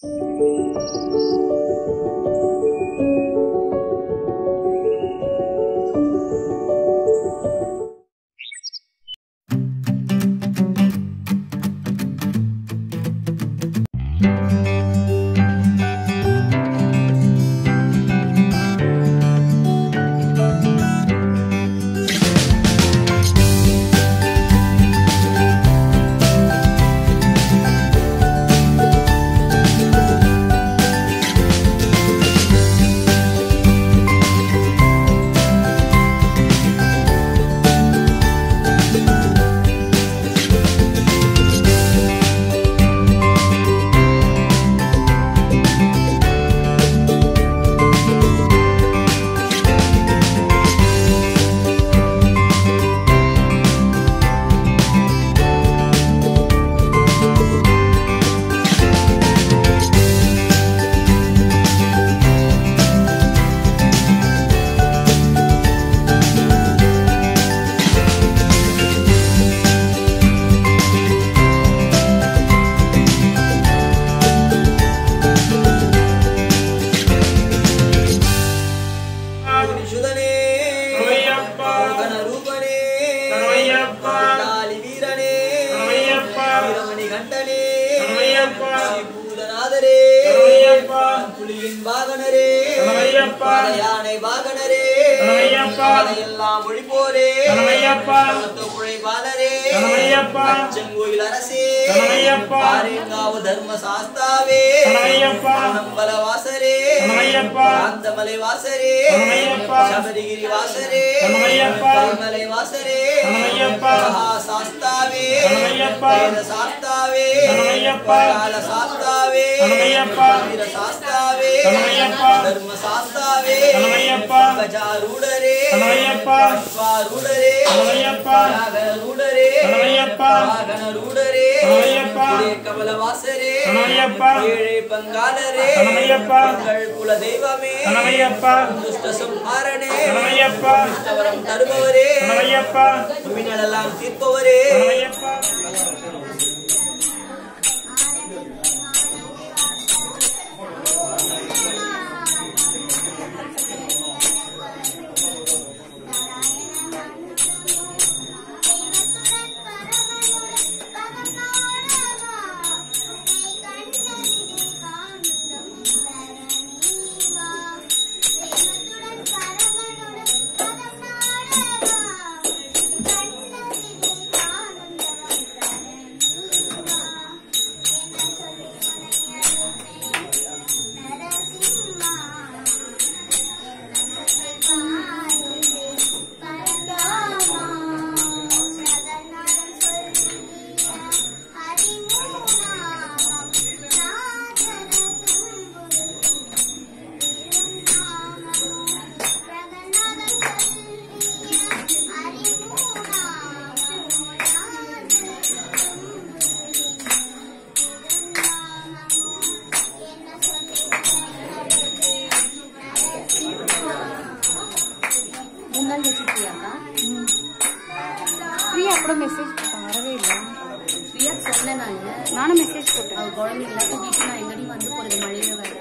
சுதனே சரவையப்பா ரூபனே சரவையப்பா காளி வீரனே சரவையப்பா வீரமணி கண்டனே சரவையப்பா பூதநாதரே சரவையப்பா புலியின் வாகனரே சரவையப்பா யானை வாகனரே சரவையப்பா எல்லாம் ஒழிப்போரே சரவையப்பா உழைப்பாளரே சரவையப்பா செங்கோயில் அரசே சரவையப்பா ஆரேங்காவு தர்ம சாஸ்தாவே சரவையப்பா நம்பல வாசரே சரவையப்பா காந்தமலை வாசரே சரவையப்பா சபரிகிரி வாசரே சரவையப்பா கரிமலை வாசரே சரவையப்பா மகா சாஸ்தாவே சரவையப்பா வேத சாஸ்தாவே சரவையப்பா கால சாஸ்தாவே சரவையப்பா வீர சாஸ்தாவே சரவையப்பா தர்ம சாஸ்தாவே சரவையப்பா கஜாரூடரே சரவையப்பா அஸ்வாரூடரே சரவையப்பா நாகரூடரே சரவையப்பா வாகனரூடரே சரவையப்பா கமலவாசரே சரவையப்பா ஏழை பங்காளரே சரவையப்பா எங்கள் குல தெய்வமே சரவையப்பா துஷ்ட சம்ஹாரனே சரவையப்பா வரம் தருபவரே சரவையப்பா வினைகளெல்லாம் தீர்ப்பவரே சரவையப்பா முன்னாள் வச்சிருக்கியாக்கா பிரியா கூட மெசேஜ் போட்டேன் வரவே இல்லை பிரியா சொன்னேன் நான் நானும் மெசேஜ் போட்டேன் அவ குழந்தைங்கள கூட்டிட்டு நான் எங்கடி வந்து போறது மழையில வர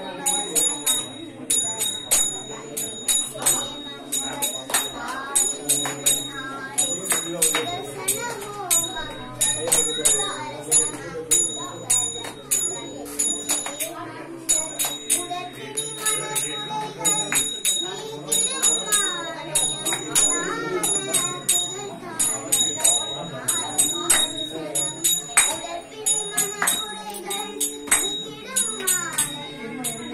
Thank you.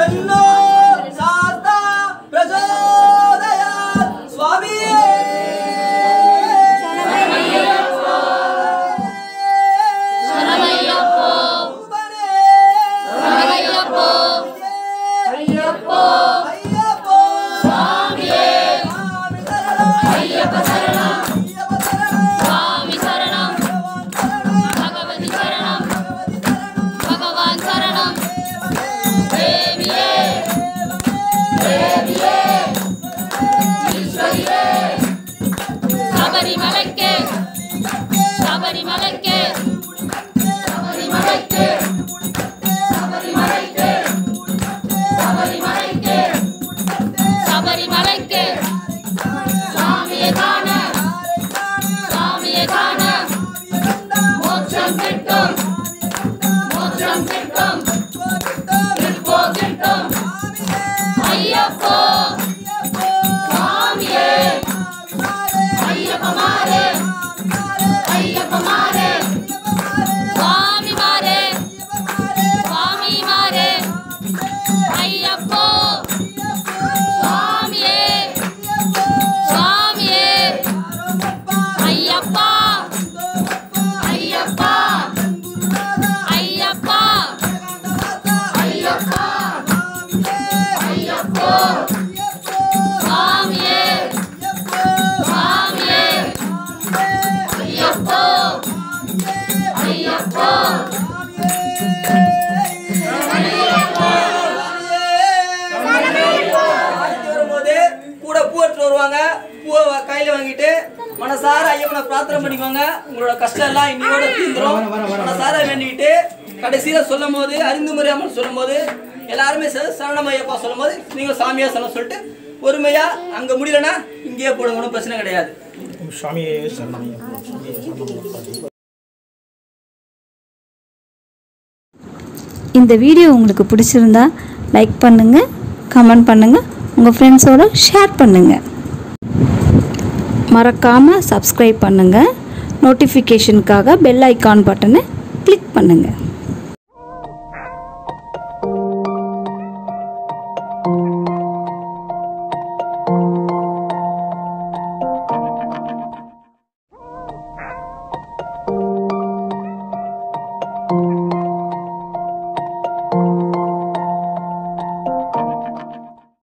தன்னோ சாஸ்தா பிரச்சோதயாத் சுவாமியே சரணையப்போ சரணையப்போ ஐயப்போ ஐயப்போ சுவாமியே ஐயப்ப சரணம் ஐயப்ப சரணம் சுவாமி சரணம் பகவதி சரணம் பகவான் சரணம் தேவியே தேவியே ஈஸ்வரியே சபரிமலைக்கு சபரிமலைக்கு சபரிமலைக்கு சபரிமலைக்கு சபரிமலைக்கு சபரிமலைக்கு சாமியை காண சாமியை காண மோட்சம் கிட்டும் மோட்சம் கிட்டும் இப்போ கிட்டும் ஐயப்போ சாமியே ஐயப்பமாரே ஐயப்பமாரே சுவாமி மாரே சுவாமி மாரே ஐயப்போ சுவாமியே சுவாமியே ஐயப்பா ஐயப்பா ஐயப்பா ஐயப்பா ஐயப்போ சுவாமியே சுவாமியே ஐயப்போ ஐயப்போ ஆரத்தி வரும்போது கூட பூ எடுத்துட்டு வருவாங்க பூவை வ- கையில வாங்கிட்டு மனசார ஐயப்பனை பிரார்த்தனை பண்ணிக்கோங்க உங்களோட கஷ்டம் எல்லாம் இன்னையோட தீந்துரும் மனசார வேண்டிக்கிட்டு கடைசியில சொல்லும் போது அறிந்து முறையாமல் சொல்லும் போது எல்லாருமே ச- சரணம் ஐயப்பா சொல்லும் போது நீங்க சாமியா சொல்ல சொல்லிட்டு பொறுமையா அங்க முடியலன்னா இங்கேயே போடுங்க ஒன்றும் பிரச்சனை கிடையாது சுவாமியே சரணமையப்பா சுவாமியே சரணமையப்பா இந்த வீடியோ உங்களுக்கு பிடிச்சிருந்தா லைக் பண்ணுங்கள் கமெண்ட் பண்ணுங்கள் உங்கள் ஃப்ரெண்ட்ஸோட ஷேர் பண்ணுங்கள் மறக்காமல் சப்ஸ்கிரைப் பண்ணுங்கள் நோட்டிஃபிகேஷனுக்காக பெல் ஐக்கான் பட்டனை கிளிக் பண்ணுங்கள்